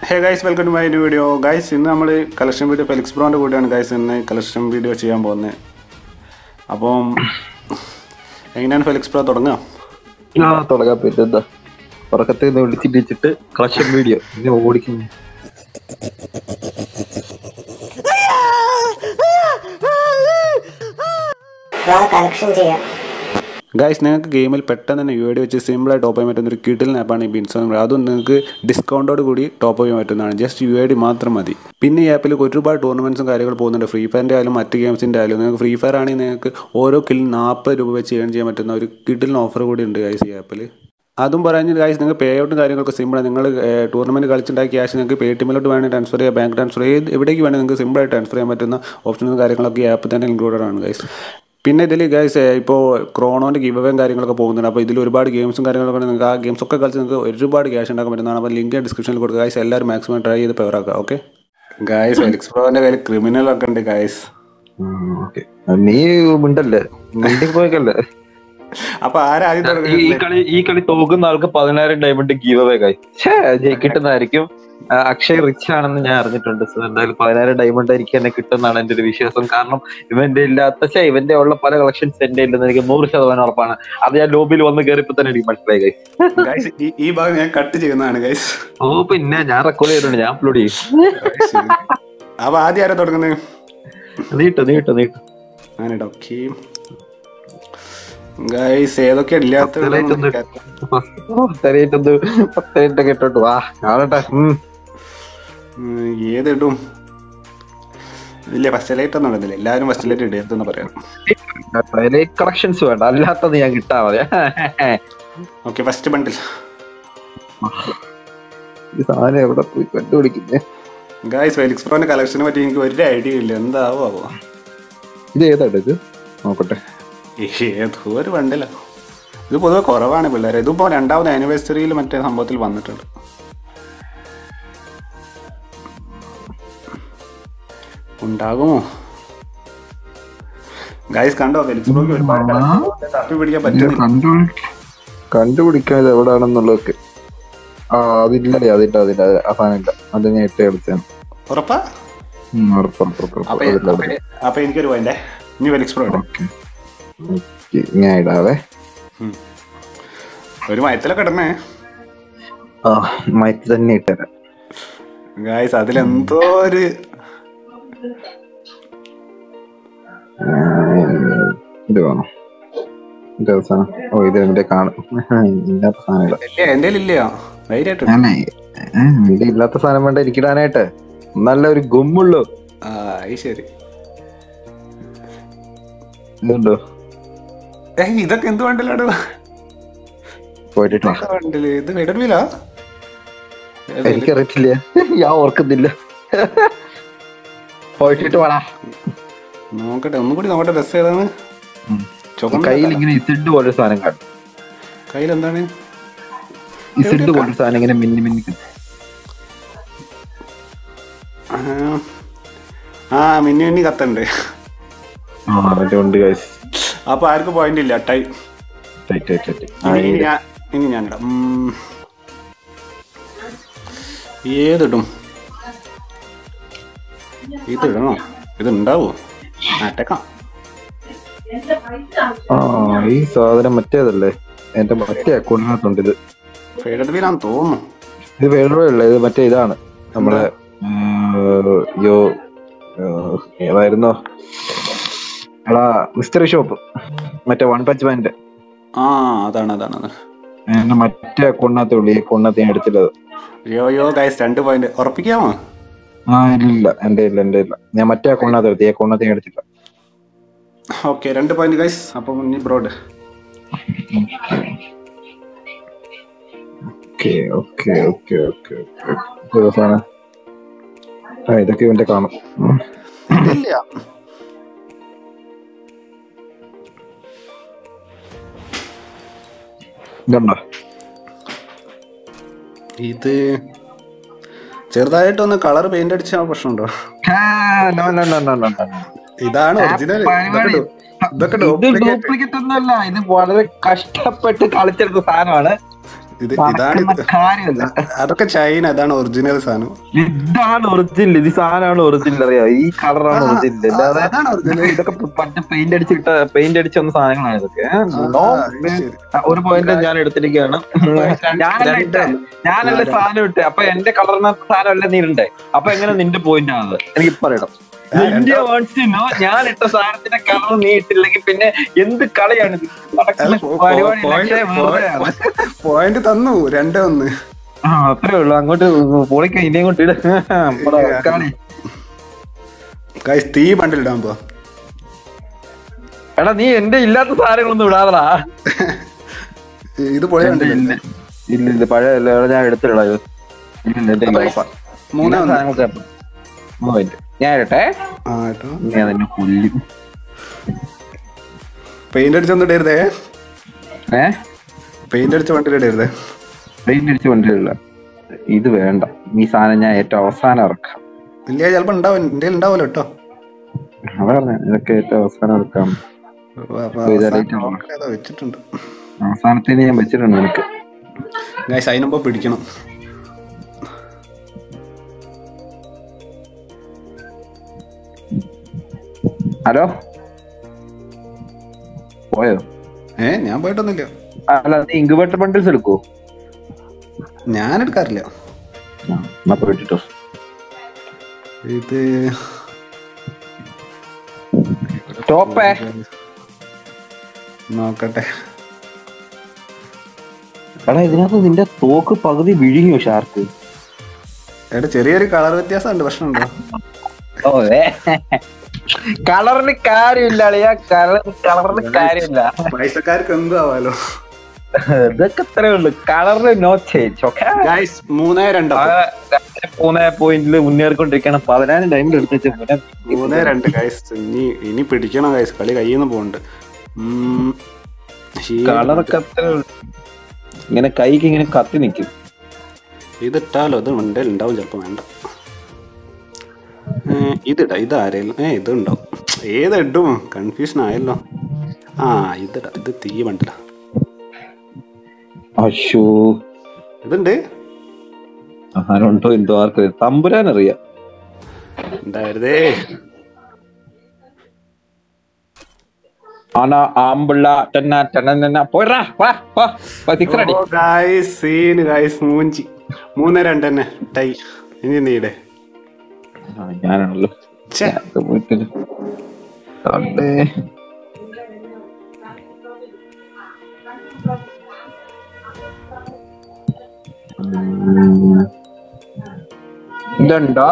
Hey guys welcome to my new video guys ഇന്ന് നമ്മൾ collection video Felix ബ്രോൻ്റെ കൂടെയാണ് guys ഇന്ന് കളക്ഷൻ വീഡിയോ ചെയ്യാൻ പോകുന്നത് അപ്പം എങ്ങനെയാണ് ഫെലിക്സ് ബ്രോ തുടങ്ങുക ആ തുടങ്ങാൻ പറ്റുന്ന ഉറക്കത്തിൽ നിന്ന് വിളിച്ചിട്ടിച്ചിട്ട് കളക്ഷൻ വീഡിയോ പിന്നെ ഓടിക്കുന്നു വാ കളക്ഷൻ ചെയ്യാം ഗൈസ് നിങ്ങൾക്ക് ഗെയിമിൽ പെട്ടെന്ന് തന്നെ യു ഐ ഡി വെച്ച് സിമ്പിളായി ടോപ്പ് ചെയ്യാൻ പറ്റുന്ന ഒരു കിഡിൽ ആപ്പാണ് ഈ ബിൻസോൺ അതും നിങ്ങൾക്ക് ഡിസ്കൗണ്ടോട് കൂടി ടോപ്പ് ചെയ്യാൻ പറ്റുന്നതാണ് ജസ്റ്റ് യു ഐ ഡി മാത്രം മതി പിന്നെ ഈ ആപ്പിൽ ഒരുപാട് ടൂർണമെൻറ്റ്സും കാര്യങ്ങൾ പോകുന്നുണ്ട് ഫ്രീ ഫയറിൻ്റെ ആയാലും മറ്റ് ഗെയിംസിൻ്റെ ആയാലും നിങ്ങൾക്ക് ഫ്രീ ഫയർ ആണെങ്കിൽ നിങ്ങൾക്ക് ഓരോ കില്ലിൽ നാൽപ്പത് രൂപ വെച്ച് ഏൺ ചെയ്യാൻ പറ്റുന്ന ഒരു കിഡിലിന് ഓഫർ കൂടി ഉണ്ട് ഗൈസ് ഈ ആപ്പിൽ അതും പറഞ്ഞ് ഗൈസ് നിങ്ങൾക്ക് പേ ഔട്ടും കാര്യങ്ങളൊക്കെ സിമ്പിളാണ് നിങ്ങൾ ടൂർണമെൻറ്റ് കളിച്ചുണ്ടാക്കിയ ക്യാഷ് നിങ്ങൾക്ക് പേ ടി എമ്മിലോട്ട് വേണമെങ്കിൽ ട്രാൻസ്ഫർ ചെയ്യാം ബാങ്ക് ട്രാൻസ്ഫർ ചെയ്ത് എവിടേക്ക് വേണമെങ്കിൽ നിങ്ങൾക്ക് സിമ്പിളായിട്ട് ട്രാൻസ്ഫർ ചെയ്യാൻ പറ്റുന്ന ഓപ്ഷനും കാര്യങ്ങളൊക്കെ ഈ ആപ്പ് തന്നെ ഇൻക്ലൂഡഡ് ആണ് ഗൈസ് പിന്നെ ഇതിൽ ഗൈസ് ഇപ്പോൾ ക്രോണോൻ്റെ ഗിവ് അവേയും കാര്യങ്ങളൊക്കെ പോകുന്നുണ്ട് അപ്പോൾ ഇതിൽ ഒരുപാട് ഗെയിംസും കാര്യങ്ങളൊക്കെ ഉണ്ട്. നിങ്ങൾക്ക് ആ ഗെയിംസ് ഒക്കെ കളിച്ച് നിങ്ങൾക്ക് ഒരുപാട് ക്യാഷ് ഉണ്ടാക്കാൻ പറ്റുന്നതാണ് അപ്പോൾ ലിങ്ക് ഡിസ്ക്രിപ്ഷനിൽ കൊടുക്കുക ഗൈസ് എല്ലാവരും മാക്സിമം ട്രൈ ചെയ്ത് ഫേവർ ആക്കുക ഓക്കെ ഗൈസ് ഫെലിക്സ് പ്രോൻ്റെ കയ്യിൽ ക്രിമിനൽ ഒക്കെ ഉണ്ട് ഗൈസ് ഓക്കെ നീ മിണ്ടല്ലേ മിണ്ടി പോയല്ലേ അപ്പോൾ ആരാദ്യം ഈ തുടങ്ങുന്നത് കളി ഈ കളി തോക്കുന്ന ആൾക്ക് പതിനായിരം ഡയമണ്ട് ഗീവ് അവേ കായി കിട്ടുന്നതായിരിക്കും ആ, അക്ഷയ് റിച്ച് ആണെന്ന് ഞാൻ അറിഞ്ഞിട്ടുണ്ട് സോ എന്തായാലും പതിനായിരം ഡയമണ്ട് എനിക്ക് തന്നെ കിട്ടുന്നതാണ് എന്റെ ഒരു വിശ്വാസം കാരണം ഇവന്റെ ഇല്ലാത്ത ഛേ, ഇവന്റെ ഉള്ള പല കളക്ഷൻസ് എന്റെ ഇല്ലെന്ന് എനിക്ക് നൂറ് ശതമാനം ഉറപ്പാണ് അത് ഞാൻ ലോബിയിൽ വന്ന് കയറിയപ്പോ തന്നെ എനിക്ക് മനസ്സിലായി guys. ഗൈസ് ഈ- ഈ ഭാഗം ഞാൻ കട്ട് ചെയ്യുന്നതാണ് ഗൈസ് ഓ പിന്നെ ഞാൻ റെക്കോർഡ് ചെയ്തിട്ടുണ്ട് ഞാൻ അപ്ലോഡ് ചെയ്യും അപ്പോൾ ആദ്യം ആരാ തുടങ്ങുന്നത് നീട്ടോ നീട്ടോ നീട്ടോ ഞാനിടാം ഓക്കെ ഗൈസ് ഏതൊക്കെ ഇല്ലാത്ത പത്തരയിട്ടൊന്ന് പത്തരയിട്ടൊക്കെ ഇട്ടോട്ട് വാ കാണട്ടെ ഉം. ഏതിടും ഇല്ല ഫസ്റ്റ് ലൈറ്റ് ഒന്നും ഇടുന്നില്ല എല്ലാവരും ഫസ്റ്റ് ലൈറ്റ് ഇടരുതെന്ന് പറയാം ഹൈലൈറ്റ് കളക്ഷൻസ് വേണ്ട അല്ലാത്തത് ഞാൻ കിട്ടാ മതി ഓക്കെ ഫസ്റ്റ് ബണ്ടിൽ ഈ സാധനം എവിടെ പോയി കണ്ടുപിടിക്കുന്നേ ഗായ്സ് ഫെലിക്സ് പ്രോന്റെ കളക്ഷനെ പറ്റി എനിക്ക് ഒരു ഐഡിയ ഇല്ല എന്താവോ ആവോ ഇത് ഏതാ ഇത് നോക്കട്ടെ ഏതോ ഒരു ബണ്ടില ഇത് പൊതുവെ കുറവാണ് പിള്ളേരെ ഇതിപ്പോ രണ്ടാമത് ആനിവേഴ്സറിയിൽ മറ്റേ സംഭവത്തിൽ വന്നിട്ടുണ്ട് ഉണ്ടാകുമോ ഗായ്സ് കണ്ടോ ഫെലിക്സ് പ്രോക്ക് ഒരുപാട് collection തപ്പി പിടിക്കാൻ പറ്റുന്നില്ല കണ്ടുപിടിക്കാൻ ഇത് എവിടാണെന്നുള്ളതൊക്കെ ആ അതില്ല അതില്ല അതില്ല ആ സാധനം ഇല്ല അത് ഞാൻ ഇട്ട് കളിച്ചാണ് ഉറപ്പാ ഉറപ്പ് ഉറപ്പ് ഉറപ്പ് അപ്പൊ അതില്ല അപ്പൊ- അതില്ല അപ്പൊ എനിക്കൊരു പോയിന്റെ ഇനി ഫെലിക്സ് പ്രോ ഇടാം ഓക്കെ ഞാൻ ഇടാവേ ഒരു മയത്തിലൊക്കെ ഇടണേ ആ മയത്ത് തന്നെ ഇട്ടുതരാം ഗായ്സ് അതിലെന്തോ ഒരു ഇത് വേണം ഇത് അവസാനം ഓ ഇത് എന്റെ കാണും ഇല്ലാത്ത സാധനം ഇടാം ഇല്ല എന്റെ ഇല്ല ധൈര്യമായിട്ട് ഇട്. ഞാനേ എന്റെ ഇല്ലാത്ത സാധനം വേണ്ട എനിക്കിടാനായിട്ട് നല്ല ഒരു ഗുമ്മുള്ളൂ ആ അത് ശരി ഇതുണ്ടോ ഏ ഇതൊക്കെ എന്ത് വണ്ടിലാണ് പോയിട്ടിട്ടോ വണ്ടില് ഇത് വിടർവില എനിക്കറിയത്തില്ല ഞാൻ ഓർക്കുന്നില്ല പോയിട്ടിട്ട് വേണ നോക്കട്ടെ ഒന്നും കൂടി നോക്കട്ടെ ഡ്രസ് ഏതാണ് ചുവന്ന കയ്യിൽ ഇങ്ങനെ ഇസിഡ് പോലൊരു സാധനം കാണും കയ്യിൽ എന്താണ് ഇസിഡ് പോലൊരു സാധനം ഇങ്ങനെ മിന്നി മിന്നി കിട്ടും. ആ, ആ മിന്നി മിന്നി കത്തുണ്ട് ആ അതുകൊണ്ട് guys. അപ്പൊ ആർക്കും പോയിന്റ് ഇല്ല ടൈ Tight, tight, tight. ആ, ഇനി ഇത്. ഞാൻ ഇനി ഞാൻ ഇടാം ഉം. ഏതിടും ഇതിടണോ ഇത് ഉണ്ടാവോ അട്ടക്കാം ആ ഈ സാധനം മറ്റേതല്ലേ എന്റെ മറ്റേ അക്കൗണ്ടിനകത്തുണ്ട് ഇത് ഫേഡഡ് വീലാന്ന് തോന്നുന്നു ഇത് വേറെ അല്ല ഇത് മറ്റേ ഇതാണ് നമ്മളെ ഏർ, യോ ഏർ, ഏതായിരുന്നോ എടാ മിസ്റ്ററി ഷോപ്പ് മറ്റേ വൺ പച്ച് മാൻ്റെ ആ അതാണ് അതാണ് അതാണ് എന്റെ മറ്റേ അക്കൗണ്ടിനകത്തേ ഉള്ളൂ ഈ അക്കൗണ്ടിനകത്ത് ഞാൻ എടുത്തില്ലത് യോ യോ ഗൈസ് രണ്ട് പോയിന്റ് ഉറപ്പിക്കാമോ ആ ഇല്ല എന്റെ ഇല്ല എന്റെ ഇല്ല ഞാൻ മറ്റേ അക്കൗണ്ടിനകത്ത് എടുത്തു ഈ അക്കൗണ്ടിനകത്ത് ഞാൻ എടുത്തില്ല ഓക്കെ രണ്ട് പോയിന്റ് ഗൈസ് അപ്പം ഇനി broad okay okay okay okay ദിവസമാണ് ആ ഇതൊക്കെ ഇവന്റെ കാണും ഉം. ഇല്ല ഇതുണ്ടോ ഇത് ചെറുതായിട്ടൊന്ന് കളർ പെയിന്റ് അടിച്ച പ്രശ്നമുണ്ടോ ആ, no, no, no, no, no, no, no. ഇതാണ് ഒറിജിനൽ പരിപാടി. ഇതൊക്കെ ഇത് ഡ്യൂപ്ലിക്കേറ്റ് ഡ്യൂപ്ലിക്കേറ്റ് ഒന്നുമല്ല ഇത് വളരെ കഷ്ടപ്പെട്ട് കളിച്ചെടുത്ത സാധനമാണ് ഇത് ഇതാണ് നടക്കുന്ന കാര്യമല്ല അതൊക്കെ ചൈന അതാണ് ഒറിജിനൽ സാധനം ഇതാണ് ഒറിജിനൽ ഇത് ഈ സാധനമാണ് ഒറിജിനൽ അറിയാം ഈ കളറാണ് ഒറിജിനൽ അല്ലാതെ അതാണ് original. ഇതൊക്കെ പറ്റ പെയിന്റ് അടിച്ചിട്ട പെയിന്റ് അടിച്ച വന്ന സാധനങ്ങളാണ് ഇതൊക്കെ ഏ, no, ആ, അത് ശരി. ആ, ഒരു പോയിന്റ് ഞാൻ എടുത്തിരിക്കുകയാണ് ഞാനല്ല ഇട്ടേ ഞാനല്ല സാധനം ഇട്ടേ അപ്പൊ എന്റെ കളറിനകത്ത് സാധനമല്ല നീ ഇണ്ടേ അപ്പൊ എങ്ങനെ നിന്റെ പോയിന്റ് ആണത് എനിക്ക് പറയണം ഇന്ത്യ വാണ്ട്സ് ടു നോ ഞാൻ ഇട്ട സാധനത്തിന്റെ കളർ നീ ഇട്ടില്ലെങ്കിൽ പിന്നെ എന്ത് കളിയാണ് ഇത്? നടക്കുന്ന അല്ല, പോ- പരിപാടി point- ഇതൊക്കെ വെറുതെയാണ്. പോയിന്റ് തന്നു രണ്ടേ ഒന്ന് ആ അത്രേ ഉള്ളൂ അങ്ങോട്ട് പൊളിക്ക ഇനി അങ്ങോട്ട് ഇട ഇവിടെ കളി ഗൈസ് തീ ബണ്ടിലിടാൻ പോ എടാ നീ എന്റെ ഇല്ലാത്ത സാധനങ്ങളൊന്നും ഇടാതടാ ഇത് പൊളി ഇല്ല കണ്ടില്ല ഇല്ല ഇല്ല പഴയ അല്ല, എടാ, ഞാൻ എടുത്തിടാ ഇത് ഇല്ല ഇല്ല എന്റെ കയ്യിൽ ഇല്ല. മൂന്നേ ഇല്ലാത്ത ഒന്ന് സാധനങ്ങൾ ചേർത്ത്. മൂന്ന് point. ഞാൻ ഇടട്ടെ ആ കേട്ടോ ഞാൻ തന്നെ കൊല്ലും പെയിന്റ് അടിച്ചൊന്നും ഇടരുതേ ഏ പെയിന്റ് അടിച്ച വണ്ടിയിൽ ഇടരുതേ പെയിന്റ് അടിച്ച് കൊണ്ടില്ല ഇത് വേണ്ട ഈ സാധനം ഞാൻ ഏറ്റവും അവസാനം ഇറക്കാം ഇല്ല ചിലപ്പോ ഉണ്ടാവും എന്റെ ഉണ്ടാവുമല്ലോ കേട്ടോ അതാ പറഞ്ഞെ, ഇതൊക്കെ ഏറ്റവും അവസാനം ഇറക്കാം ഇത് light ആണോ? ഏതോ വെച്ചിട്ടുണ്ട് അവസാനത്തിന് ഞാൻ വെച്ചിട്ടുണ്ട് നിനക്ക് ഗൈസ് അതിനുമ്പോ പിടിക്കണം ഹലോ പോയോ ഏ ഞാൻ പോയിട്ടൊന്നുമില്ല അല്ല നീ ഇൻക്യുബേറ്റർ ബണ്ടിൽസ് എടുക്കോ ഞാൻ എടുക്കാറില്ല ആ, എന്നാ പോയിട്ടോ ഇത് ടോപ്പേ നോക്കട്ടെ എടാ ഇതിനകത്ത് നിന്റെ തോക്ക് പകുതി വിഴുങ്ങിയോ ഷാർക്ക് എടാ ചെറിയൊരു കളർ വ്യത്യാസമുണ്ട് പ്രശ്നമുണ്ടോ ഓ കളറിന് കാര്യമില്ല അളിയ കളർ കളറിന് കാര്യമില്ല പൈസക്കാർക്ക് എന്തും ആവാലോ ഇതൊക്കെ ഇത്രേ ഉള്ളു കളറിന് നോ ചേഞ്ച് ഓക്കെ ഗൈസ് മൂന്നേ രണ്ടോ മൂന്നേ പോയിന്റിൽ മുന്നേറിക്കൊണ്ടിരിക്കുകയാണ് പതിനായിരം ടൈമിൽ എടുത്ത് വെച്ച് പിന്നെ മൂന്നേ രണ്ട് ഗൈസ് ഇനി ഇനി പിടിക്കണം ഗൈസ് കളി കയ്യിൽ നിന്ന് പോകുന്നുണ്ട് ഉം. ശീ- കളറൊക്കെ അത്രേ ഉള്ളു ഇങ്ങനെ കൈക്ക് ഇങ്ങനെ കത്തി നിൽക്കും ഇതിട്ടാലോ ഇത് മണ്ടയിൽ ഉണ്ടാവും ചിലപ്പോ വേണ്ട ഏ, ഇതിടാ ഇത് ആരെയും ഏ ഇത് ഉണ്ടാവും ഏതിടും കൺഫ്യൂഷൻ ആയല്ലോ ആ ഇതിടാ ഇത് തീ മണ്ടല അശോ ഇതുണ്ട് ആരുണ്ടോ എന്തോ ആർക്കും തമ്പുരാൻ അറിയാം ഉണ്ടായിരുതേ ആണ ആമ്പിള്ള ടെന്ന ടെന്ന പോരാ വാ വാ സിക്സ് അടി ഗായ്സ് സീന് ഗായ്സ് മൂഞ്ചി മൂന്നേ രണ്ട് തന്നെ ടൈ ഇനി നീടെ ആ, ഞാനാണല്ലോ ഛെ. ഇത് പോയിട്ടില്ല. അതെ. ഉം. ഇതുണ്ടോ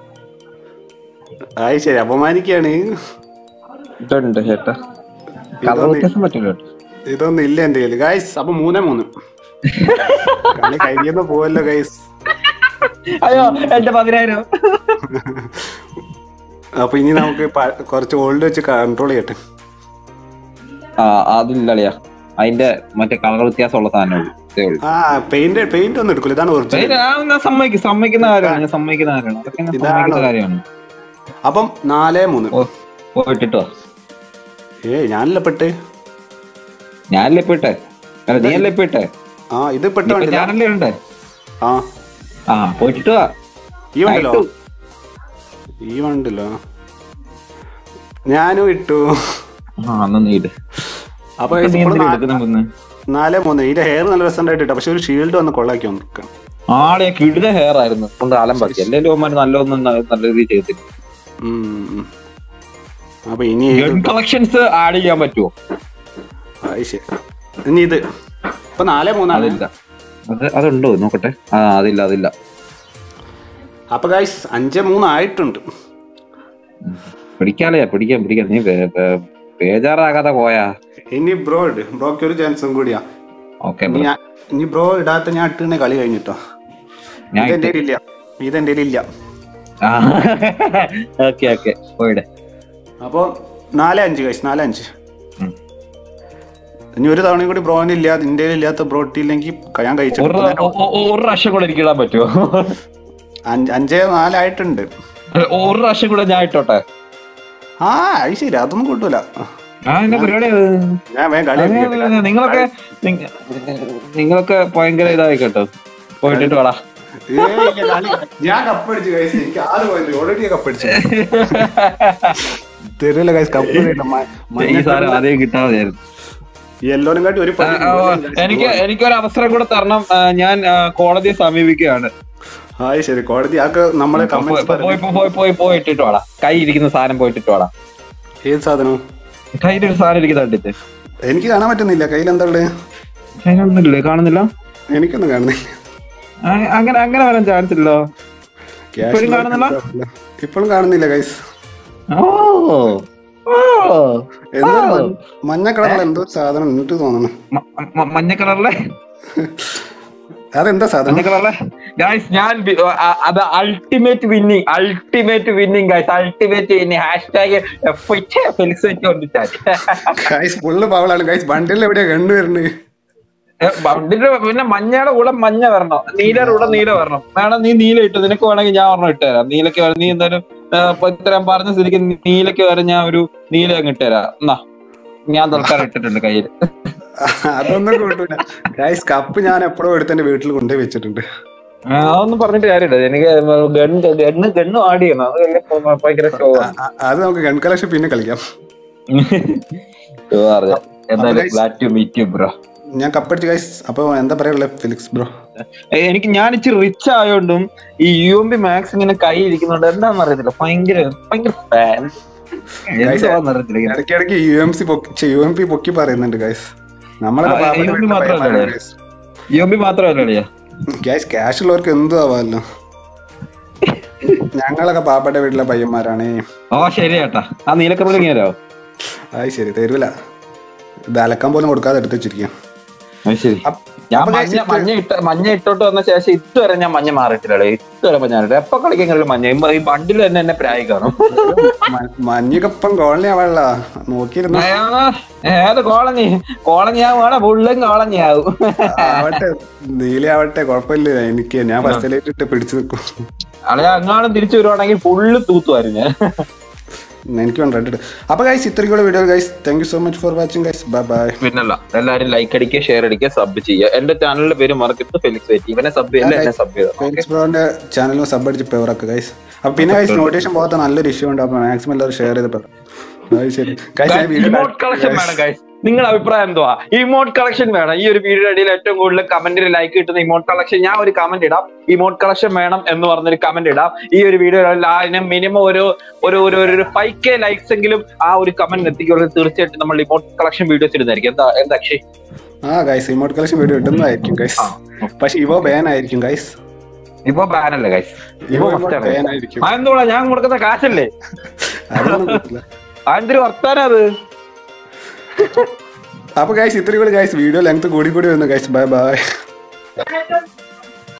ആയി ശരി അപമാനിക്കാണ് ഇതുണ്ട് ചേട്ടാ കളർ ഇതൊന്നും വ്യത്യാസം പറ്റില്ല കേട്ടോ ഇതൊന്നും ഇല്ല എന്റെ കയ്യിൽ ഗായ്സ് അപ്പൊ മൂന്നേ മൂന്ന് കളി കഴിയുന്ന പോവല്ലോ ഗൈസ് അയ്യോ എന്റെ പതിനായിരം അപ്പൊ ഇനി നമുക്ക് പ- കുറച്ച് ഓൾഡ് വെച്ച് കൺട്രോൾ ചെയ്യട്ടെ ആ അതില്ല അളിയാ അതിന്റെ മറ്റേ കളർ വ്യത്യാസമുള്ള സാധനമുള്ളൂ ഇതേ ഉള്ളൂ ആ പെയിന്റ് പെയിന്റ് ഒന്നും എടുക്കില്ല ഇതാണ് ഒറിജിനൽ ഏയ് ഞാൻ- ഞാൻ സമ്മതിക്കും സമ്മതിക്കുന്ന കാര്യമാണ് ഞാൻ സമ്മതിക്കുന്ന കാര്യമാണ് അതൊക്കെ ഞാൻ ഇതാണോ? സമ്മതിക്കുന്ന കാര്യമാണ് അപ്പം നാലേ മൂന്ന് ഓ പോയിട്ടോ ഏ ഞാനല്ല പെട്ട് ഞാനല്ലേ പോയിട്ടെ അല്ല നീ അല്ലേ പോയിട്ടെ ആ ഇത് പെട്ട് ഇപ്പൊ വണ്ടില്ല ഞാനല്ലേ ഉണ്ട് ആ ആ പോയിട്ട് വാ ഈ വണ്ടിലോ ഇട്ടു. ഈ വണ്ടിലോ ഞാനും ഇട്ടു ആ എന്നാ നീ ഇട് അപ്പൊ ഇപ്പൊ നീ ഇപ്പോൾ എന്തിനാ നാ- എടുക്കുന്നെ മുന്ന്? നാലേ മൂന്ന് ഇതിന്റെ ഹെയർ നല്ല രസമായിട്ട് ഇട്ട പക്ഷെ ഒരു ഷീൽഡ് വന്ന് കൊള്ളാക്കി വന്നിരിക്കാം ആളെ കിടുന്ന ഹെയർ ആയിരുന്നു കൊണ്ട് അലമ്പാക്കി എല്ലാവരും അവന്മാർ നല്ലതൊന്നും ന- നല്ല രീതിയിൽ ചെയ്തില്ല അപ്പൊ ഇനി ഗൺ കളക്ഷൻസ് ആഡ് ചെയ്യാൻ പറ്റുമോ അത് ശരി ഇനി ഇത് ഇപ്പൊ നാലേ മൂന്നാണ് അതില്ല അത് അതുണ്ടോ നോക്കട്ടെ ആ അതില്ല അതില്ല അപ്പൊ ഗൈസ് അഞ്ചേ മൂന്ന് ആയിട്ടുണ്ട് പിടിക്കാലേ പിടിക്കാം പിടിക്കാം നീ ബേ- ബേ- ബേജാറാകാതെ പോയാ ഇനി ബ്രോ ഇട് ബ്രോക്ക് ഒരു ചാൻസും കൂടിയാ ഓക്കെ ഇനി ഞാൻ- ഇനി ബ്രോ ഇടാത്ത ഞാൻ ഇട്ടിനെ കളി കഴിഞ്ഞിട്ടോ ഞാൻ ഇതെന്റെ ഇല്ല ഇതെന്റെ ഇല്ല ഓക്കെ ഓക്കെ പോയിടെ അപ്പൊ നാല് അഞ്ച് കഴിച്ച് നാല് അഞ്ച് ഉം. ഇനി ഒരു തവണയും കൂടി ബ്രോന് ഇല്ല ഇന്ത്യയിൽ ഇല്ലാത്ത ബ്രോ ഇട്ടില്ലെങ്കിൽ ഞാൻ കഴിച്ചു ഒരു ഒ- ഒ- ഒരു പ്രാവശ്യം കൂടെ എനിക്ക് ഇടാൻ പറ്റുമോ അഞ്ചേ നാലായിട്ടുണ്ട് ഒരു പ്രാവശ്യം കൂടെ ഞാൻ ഇട്ടോട്ടെ ആ അത് ശരി അതൊന്നും കൂട്ടൂല ആ എന്റെ പരിപാടി അത് ഞാൻ വേഗം കളി അതെ, അതെ, അതെ. നിങ്ങളൊക്കെ നിങ്ങ- നിങ്ങളൊക്കെ ഭയങ്കര ഇതായി കേട്ടോ പോയിട്ടിട്ട് വാടാ ഏയ് ഇല്ല, കളി. ഞാൻ കപ്പടിച്ചു ഗൈസ് എനിക്ക് ആറ് പോയിന്റ് ഓൾറെഡി കപ്പടിച്ചു തരില്ല ഗൈസ് കപ്പ് ഈ സാധനം ആദ്യം കിട്ടാതെയായിരുന്നു യെല്ലോനും കാട്ടി ഒരു ആ, പണി ആ, ഓ, എനിക്ക് എനിക്കൊരു അവസരം കൂടെ തരണം ആ, ഞാൻ ആ, കോടതിയെ സമീപിക്കുകയാണ് ഹായ് ശരി കോടതി ആക്ക് നമ്മളെ പോയി കമന്റ്സ് പോയി പോയി പോയി പോയി പോയി ഇട്ടിട്ട് വാടാ കൈ ഇരിക്കുന്ന സാധനം പോയിട്ടിട്ട് വാടാ ഏത് സാധനം കയ്യിൽ ഒരു സാധനം ഇരിക്കുന്ന കണ്ടിട്ട് എനിക്ക് കാണാൻ പറ്റുന്നില്ല കയ്യിൽ എന്താ ഉള്ളത് അതിനൊന്നുമില്ലേ കാണുന്നില്ല എനിക്കൊന്നും കാണുന്നില്ല ആ, അങ്ങനെ അങ്ങനെ വരാൻ ചാൻസ് ഇല്ലല്ലോ Cash ഇപ്പോഴും lock കാണുന്നില്ല? എന്താ? ഇപ്പോഴും കാണുന്നില്ല ഗൈസ് ഓ ഓ എന്തോ ഒരു മഞ്ഞ- മഞ്ഞ കളറിൽ എന്തോ ഒരു സാധനം എന്നിട്ട് തോന്നുന്നു മ- മ- മഞ്ഞ കളറിലെ അതെന്താ സാധനം മഞ്ഞ കളറിലെ ഗായ്സ് ഞാൻ ബി- ആ, അത് ultimate winning ultimate winning guys ultimate winning hashtag Felix വെച്ചോണ്ടിട്ടാ ഗൈസ് ഫുള്ള് പവളാണ് ഗൈസ് ബണ്ടിൽ എവിടെയാ കണ്ടുവരുന്നത് ബണ്ടിന്റെ പിന്നെ മഞ്ഞയുടെ കൂടെ മഞ്ഞ വരണം നീലയുടെ കൂടെ നീല വരണം വേണം നീ നീല ഇട്ട് നിനക്ക് വേണമെങ്കിൽ ഞാൻ ഒരെണ്ണം ഇട്ട് തരാം നീലക്ക് വരെ നീ എന്തായാലും ആ, ഇപ്പൊ ഇത്രയും പറഞ്ഞ സ്ഥിതിക്ക് നീലക്ക് വരെ ഞാൻ ഒരു നീല അങ്ങ് ഇട്ട് തരാം എന്നാ ഞാൻ തൽക്കാലം ഇട്ടിട്ടുണ്ട് കയ്യിൽ അതൊന്നും കൂട്ടൂല ഗൈസ് കപ്പ് ഞാൻ എപ്പോഴും എടുത്ത് എന്റെ വീട്ടിൽ കൊണ്ടുപോയി വെച്ചിട്ടുണ്ട് അതൊന്നും പറഞ്ഞിട്ട് കാര്യമില്ല എനിക്ക് ഗണ്ണ് ഗണ്ണ് ഗണ്ണ് ആഡ് ചെയ്യണം അത് വലിയ ഭയങ്കര ഷോ അ- അ- അത് നമുക്ക് ഗൺ കളക്ഷൻ പിന്നെ കളിക്കാം എന്തായാലും guys- glad to meet you, bro. ഞാൻ കപ്പടിച്ച് ഗൈസ് അപ്പൊ എന്താ പറയാ ഫിലിക്സ് ബ്രോ ഏ, എനിക്ക് ഞാൻ ഇച്ചിരി റിച്ച് ആയോണ്ടും ഈ യു എം ബി മാക്സ് ഇങ്ങനെ കൈ ഇരിക്കുന്നുണ്ട് എന്താണെന്ന് അറിയത്തില്ല ഭയങ്കര ഭയങ്കര ഫാൻ എന്താണെന്ന് അറിയത്തില്ല ഇങ്ങനെ. ഇടയ്ക്കിടയ്ക്ക് യു എം സി പൊക്കി യു എം പി പൊക്കി പറയുന്നുണ്ട് ഗൈസ് നമ്മളൊക്കെ ആ, പാവപ്പെട്ട UMP വീട്ടിലെ മാത്രമല്ല പയ്യന്മാരാണ് അല്ലേ? guys. യു എം ബി മാത്രമല്ല അളിയാ ഗൈസ് ക്യാഷ് ഉള്ളവർക്ക് എന്തും ആവാമല്ലോ ഞങ്ങളൊക്കെ പാവപ്പെട്ട വീട്ടിലെ പയ്യന്മാരാണ് ഓ ശരി ചേട്ടാ ആ നീലക്കറോട് ഇങ്ങനെ അത് ശരി തരൂല ഇത് അലക്കാൻ പോലും കൊടുക്കാതെ എടുത്ത് വെച്ചിരിക്കാം ശരി അപ്പ- ഞാൻ അപ്പൊ guys മഞ്ഞ ഇത് മഞ്ഞ ഇട്ട മഞ്ഞ ഇട്ടോട്ട് വന്ന ശേഷം ഇതുവരെ ഞാൻ മഞ്ഞ മാറിയിട്ടില്ലേ ഇതുവരെ മഞ്ഞ മാറിയിട്ടില്ല എപ്പൊ കളിക്കാൻ മഞ്ഞ ഈ- ഈ ബണ്ടിൽ തന്നെ എന്നെ പ്രായി കാണും മ- മഞ്ഞിക്കപ്പം കോളനി ആവാനുള്ള നോക്കിയിരുന്നു ഏത് കോളനി കോളനി ആവുകയാണ് ഫുള്ളും കോളനി ആവും ആവട്ടെ നീല ആവട്ടെ കുഴപ്പമില്ല എനിക്ക് ഞാൻ ഫസ്റ്റിലേറ്റിട്ട് പിടിച്ചു നിൽക്കും അളയാ അങ്ങാനും തിരിച്ചു വരുവാണെങ്കിൽ ഫുള്ള് തൂത്തുമായിരുന്നു ഞാൻ എനിക്ക് വേണ്ട റെഡ് അപ്പൊ ഗൈസ് ഇത്രയും കൂടെ video guys thank you so much for watching guys bye bye പിന്നല്ല എല്ലാരും ലൈക്ക് അടിക്കുക ഷെയർ അടിക്കുക സബ് ചെയ്യുക എന്റെ ചാനലിന്റെ പേര് മറക്കരുത് ഫെലിക്സ് വെറ്റി ഇവനെ സബ് ചെയ്യില്ല എന്നെ സബ് ചെയ്ത ഫെലിക്സ് ബ്രോന്റെ ചാനലിൽ സബ് അടിച്ച് പേവറാക്കുക ഗൈസ് അപ്പൊ പിന്നെ ഗൈസ് നോട്ടീഷൻ പോകാത്ത നല്ലൊരു ഇഷ്യൂ ഉണ്ട് അപ്പൊ മാക്സിമം എല്ലാവരും ഷെയർ ചെയ്ത് പറ അത് ശരി ഗൈസ് ഇമോട്ട് കളക്ഷൻ വേണം ഗൈസ് നിങ്ങളുടെ അഭിപ്രായം എന്തുവാ ഇമോട്ട് കളക്ഷൻ വേണം ഈ ഒരു വീഡിയോ ഇടയിൽ ഏറ്റവും കൂടുതൽ കമന്റിൽ ലൈക്ക് കിട്ടുന്ന ഇമോട്ട് കളക്ഷൻ ഞാൻ ഒരു കമന്റ് ഇടാം ഇമോട്ട് കളക്ഷൻ വേണം എന്ന് പറഞ്ഞൊരു കമന്റ് ഇടാം ഈ ഒരു വീഡിയോ അതിന് മിനിമം ഒരു ഒരു ഒരു ഒരു ഫൈവ് കെ ലൈക്സ് എങ്കിലും ആ ഒരു കമന്റ് എത്തിക്കുള്ളത് തീർച്ചയായിട്ടും നമ്മൾ ഇമോട്ട് കളക്ഷൻ വീഡിയോസ് ഇടുന്നതായിരിക്കും എന്താ എന്താ അക്ഷയ് ആ ഗൈസ് ഇമോട്ട് കളക്ഷൻ വീഡിയോ ഇടുന്നതായിരിക്കും ഗൈസ് പക്ഷെ ഇവോ ബാൻ ആയിരിക്കും ഗൈസ് ഇപ്പൊ ബാനല്ലേ ഗൈസ് ഇവോ ഇപ്പൊ must ആണ്. ബാൻ ആയിരിക്കും അതെന്തുവാ ഞാൻ കൊടുക്കുന്ന കാശല്ലേ അതൊന്നും പറ്റില്ല അതെന്തൊരു വർത്താനം അത് അപ്പൊ ഗൈസ് ഇത്രയും കൂടി ഗൈസ് വീഡിയോ ലെങ്ത് കൂടി കൂടി വന്നു ഗൈസ് ബൈ ബൈ